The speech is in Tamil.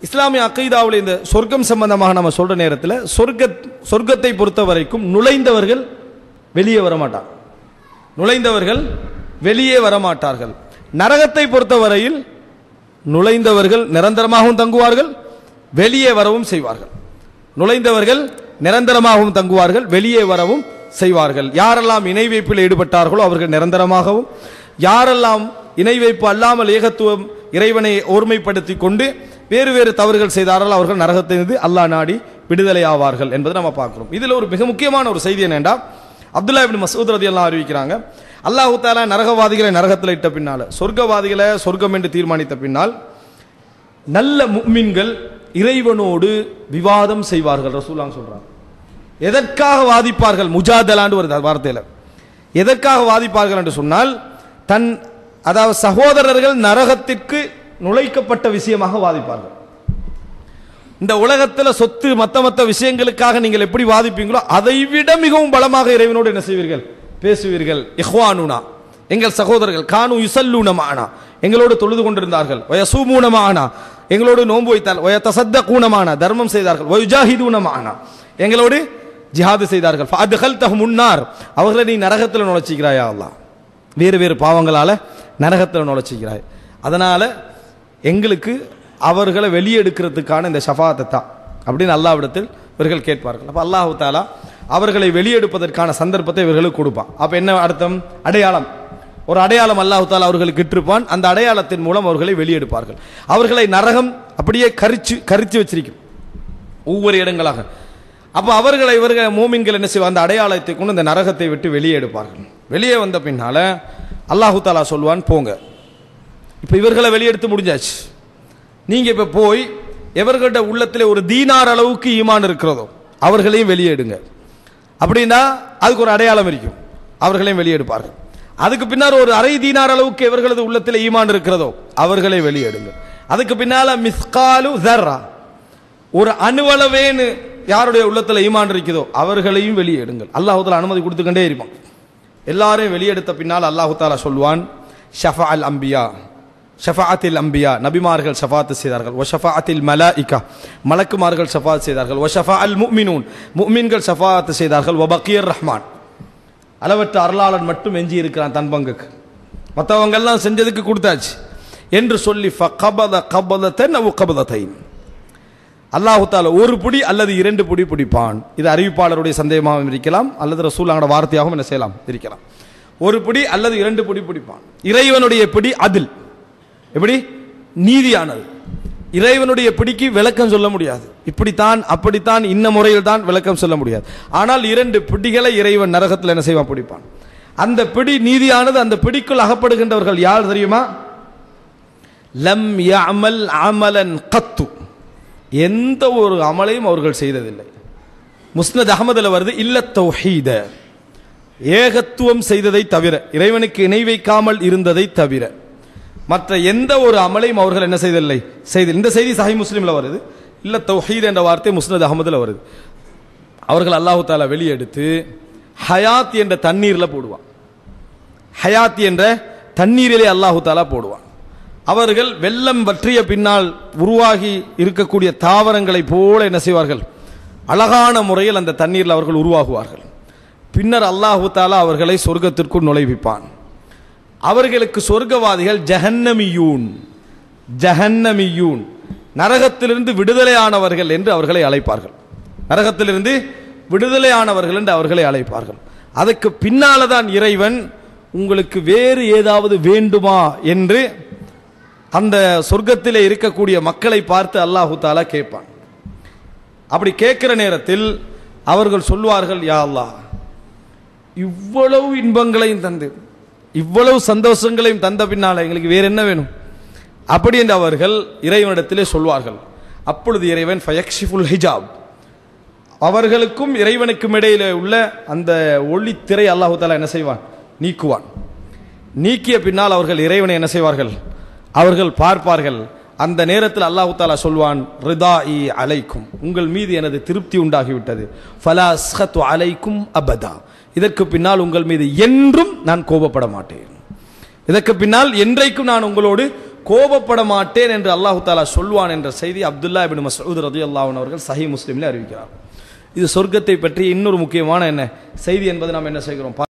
இஸ்லாமிய அக்கைதாவில் இந்த சொர்க்கம் சம்பந்தமாக நம்ம சொல்ற நேரத்தில் சொர்க்க சொர்க்கத்தை பொறுத்த வரைக்கும் நுழைந்தவர்கள் வெளியே வர மாட்டாங்க நுழைந்தவர்கள் வெளியே வர மாட்டார்கள் நரகத்தை பொறுத்தவரையில் நுழைந்தவர்கள் நிரந்தரமாகவும் தங்குவார்கள் வெளியே வரவும் செய்வார்கள் நுழைந்தவர்கள் நிரந்தரமாகவும் தங்குவார்கள் வெளியே வரவும் செய்வார்கள் யாரெல்லாம் இணை வைப்பில் ஈடுபட்டார்களோ அவர்கள் நிரந்தரமாகவும் யாரெல்லாம் இணை வைப்பு அல்லாமல் ஏகத்துவம் இறைவனை ஒருமைப்படுத்தி கொண்டு வேறு வேறு தவறுகள் செய்தார்கள் அவர்கள் நரகத்திலிருந்து அல்லாஹ் நாடி விடுதலை ஆவார்கள் என்பதை நம்ம பார்க்கிறோம் இதில் ஒரு மிக முக்கியமான ஒரு செய்தி என்னென்றா அப்துல்லா இப்னு மசூத் ரதியல்லாஹு அறிவிக்கிறாங்க அல்லாஹு தாலா நரகவாதிகளை நரகத்தில் இட்ட பின்னால சொர்க்கவாதிகளை சொர்க்கம் என்று தீர்மானித்த பின்னால் நல்ல முக்மின்கள் இறைவனோடு விவாதம் செய்வார்கள் ரசூலாங்க சொல்றாங்க எதற்காக வாதிப்பார்கள் முஜாதலான்னு வருது அந்த வார்த்தையில எதற்காக வாதிப்பார்கள் என்று சொன்னால் தன் அதாவது சகோதரர்கள் நரகத்திற்கு நுழைக்கப்பட்ட விஷயமாக வாதிப்பார்கள் இந்த உலகத்துல சொத்து மத்த மத்த விஷயங்களுக்காக நீங்கள் எப்படி வாதிப்பீங்களோ அதை விட மிகவும் பலமாக இறைவனோடு என்ன செய்வீர்கள் பேசுவீர்கள் இஹ்வானுனா எங்கள் சகோதரர்கள் கானு யுசல்லூனமானா எங்களோடு தொழுது கொண்டிருந்தார்கள் வயசூமூனமானா எங்களோடு நோன்பு வைத்தால் வய தசத்த கூணமான தர்மம் செய்தார்கள் வயுஜாஹிதூனமானா எங்களோடு ஜிஹாது செய்தார்கள் அதுகள் தகு முன்னார் அவர்களை நீ நரகத்தில் நுழைச்சிக்கிறாயா அல்லாஹ் வேறு வேறு பாவங்களால நரகத்தில் நுழைச்சிக்கிறாய் அதனால எங்களுக்கு அவர்களை வெளியெடுக்கிறதுக்கான இந்த ஷஃபாத்தை தான் அப்படின்னு அல்லாவிடத்தில் இவர்கள் கேட்பார்கள் அப்போ அல்லாஹு தாலா அவர்களை வெளியெடுப்பதற்கான சந்தர்ப்பத்தை இவர்களுக்கு கொடுப்பான் அப்போ என்ன அர்த்தம் அடையாளம் ஒரு அடையாளம் அல்லாஹு தாலா அவர்களுக்கு இட்டிருப்பான் அந்த அடையாளத்தின் மூலம் அவர்களை வெளியெடுப்பார்கள் அவர்களை நரகம் அப்படியே கரிச்சு கரிச்சு வச்சிருக்கும் ஒவ்வொரு இடங்களாக அப்போ அவர்களை இவர்கள் மோமின்கள் என்ன செய்வார் அந்த அடையாளத்தை கொண்டு இந்த நரகத்தை விட்டு வெளியே எடுப்பார்கள் வெளியே வந்த பின்னால அல்லாஹு தாலா சொல்வான் போங்க இப்போ இவர்களை வெளியெடுத்து முடிஞ்சாச்சு நீங்க இப்ப போய் எவர்கள்ட்ட உள்ளத்திலே ஒரு தீனார் அளவுக்கு ஈமான் இருக்கிறதோ அவர்களையும் வெளியேடுங்க அப்படின்னா அதுக்கு ஒரு அடையாளம் இருக்கும் அவர்களையும் வெளியெடுப்பார்கள் அதுக்கு பின்னால் ஒரு அரை தீனார் அளவுக்கு எவர்களது உள்ளத்தில் ஈமான் இருக்கிறதோ அவர்களை வெளியேடுங்க அதுக்கு பின்னால மிஸ்காலு ஜர்ரா ஒரு அணுவளவேன்னு யாருடைய உள்ளத்துல ஈமான் இருக்குதோ அவர்களையும் வெளியேடுங்கள் அல்லாஹு தாலா அனுமதி கொடுத்துக்கிட்டே இருப்பான் எல்லாரையும் வெளியெடுத்த பின்னால் அல்லாஹு தாலா சொல்வான் ஷஃபா அல் அம்பியா ஷஃபாத்தில் அம்பியா நபிமார்கள் ஷஃபாத்து செய்தார்கள் ஒ ஷஃபாத்தில் மலாயிகா மலக்குமார்கள் ஷஃபாத் செய்தார்கள் ஒ ஷஃபா அல் முக்மினூன் முக்மீன்கள் ஷஃபாத்து செய்தார்கள் ஒ பக்கீர் ரஹ்மான் அளவற்ற அருளாளன் மட்டும் எஞ்சி இருக்கிறான் தன் பங்குக்கு மற்றவங்கெல்லாம் செஞ்சதுக்கு கொடுத்தாச்சு என்று சொல்லி ஃபகபத கபதத்தன் அவ் கபதத்தைன் அல்லாஹு தாலா ஒரு புடி அல்லது இரண்டு புடி பிடிப்பான் இது அறிவிப்பாளருடைய சந்தேகமாகவும் இருக்கலாம் அல்லது ரசூலாங்கட வார்த்தையாகவும் என்ன செய்யலாம் இருக்கலாம் ஒரு புடி அல்லது இரண்டு புடி பிடிப்பான் இறைவனுடைய பிடி அதில் எப்படி நீதியானது இறைவனுடைய பிடிக்கு விளக்கம் சொல்ல முடியாது இப்படித்தான் அப்படித்தான் இன்ன முறையில் தான் விளக்கம் சொல்ல முடியாது ஆனால் இரண்டு பிடிகளை இறைவன் நரகத்தில் என்ன செய்வான் பிடிப்பான் அந்த பிடி நீதியானது அந்த பிடிக்குள் அகப்படுகின்றவர்கள் யார் தெரியுமா லம் யஅமல் அமலன் கத்து எந்த ஒரு அமலையும் அவர்கள் செய்ததில்லை முஸ்னத் அகமதுல வருது இல்ல தௌஹீத ஏகத்துவம் செய்ததை தவிர இறைவனுக்கு இணை வைக்காமல் இருந்ததை தவிர மற்ற எந்த ஒரு அமலையும் அவர்கள் என்ன செய்ததில்லை செய்த இந்த செய்தி சஹி முஸ்லீம்ல வருது இல்ல தௌஹீத் என்ற வார்த்தை முஸ்னத் அகமதுல வருது அவர்கள் அல்லாஹு தாலா வெளியெடுத்து ஹயாத் என்ற தண்ணீர்ல போடுவான் ஹயாத் என்ற தண்ணீரிலே அல்லாஹு தாலா போடுவான் அவர்கள் வெள்ளம் வற்றிய பின்னால் உருவாகி இருக்கக்கூடிய தாவரங்களை போல என்ன செய்வார்கள் அழகான முறையில் அந்த தண்ணீரில் அவர்கள் உருவாகுவார்கள் பின்னர் அல்லாஹு தாலா அவர்களை சொர்க்கத்திற்குள் நுழைவிப்பான் அவர்களுக்கு சொர்க்கவாதிகள் ஜஹன்னமியூன் ஜஹன்னமியூன் நரகத்திலிருந்து விடுதலையானவர்கள் என்று அவர்களை அழைப்பார்கள் நரகத்திலிருந்து விடுதலையானவர்கள் என்று அவர்களை அழைப்பார்கள் அதுக்கு பின்னால தான் இறைவன் உங்களுக்கு வேறு ஏதாவது வேண்டுமா என்று அந்த சொர்க்கத்திலே இருக்கக்கூடிய மக்களை பார்த்து அல்லாஹு தாலா கேட்பான் அப்படி கேட்கிற நேரத்தில் அவர்கள் சொல்வார்கள் யா அல்லாஹ் இவ்வளவு இன்பங்களையும் தந்து இவ்வளவு சந்தோஷங்களையும் தந்த பின்னால எங்களுக்கு வேற என்ன வேணும் அப்படி என்று அவர்கள் இறைவனிடத்திலே சொல்வார்கள் அப்பொழுது இறைவன் ஃபயக்ஷிஃபுல் ஹிஜாப் அவர்களுக்கும் இறைவனுக்கும் இடையில உள்ள அந்த ஒளித்திரை அல்லாஹு தாலா என்ன செய்வான் நீக்குவான் நீக்கிய பின்னால் அவர்கள் இறைவனை என்ன செய்வார்கள் அவர்கள் பார்ப்பார்கள் அந்த நேரத்தில் அல்லாஹு தாலா சொல்வான் ரிதா இ அலைக்கும் உங்கள் மீது எனது திருப்தி உண்டாகிவிட்டது ஃபலா ஸ்ஹத்து அலைக்கும் அபதா இதற்கு பின்னால் உங்கள் மீது என்றும் நான் கோபப்பட மாட்டேன் இதற்கு பின்னால் என்றைக்கும் நான் உங்களோடு கோபப்பட மாட்டேன் என்று அல்லாஹு தாலா சொல்வான் என்ற செய்தி அப்துல்லா இபின் மசூத் ரதி அல்லாஹன் அவர்கள் சஹி முஸ்லீமில் அறிவிக்கிறார் இது சொர்க்கத்தை பற்றி இன்னொரு முக்கியமான என்ன செய்தி என்பதை நாம் என்ன செய்கிறோம்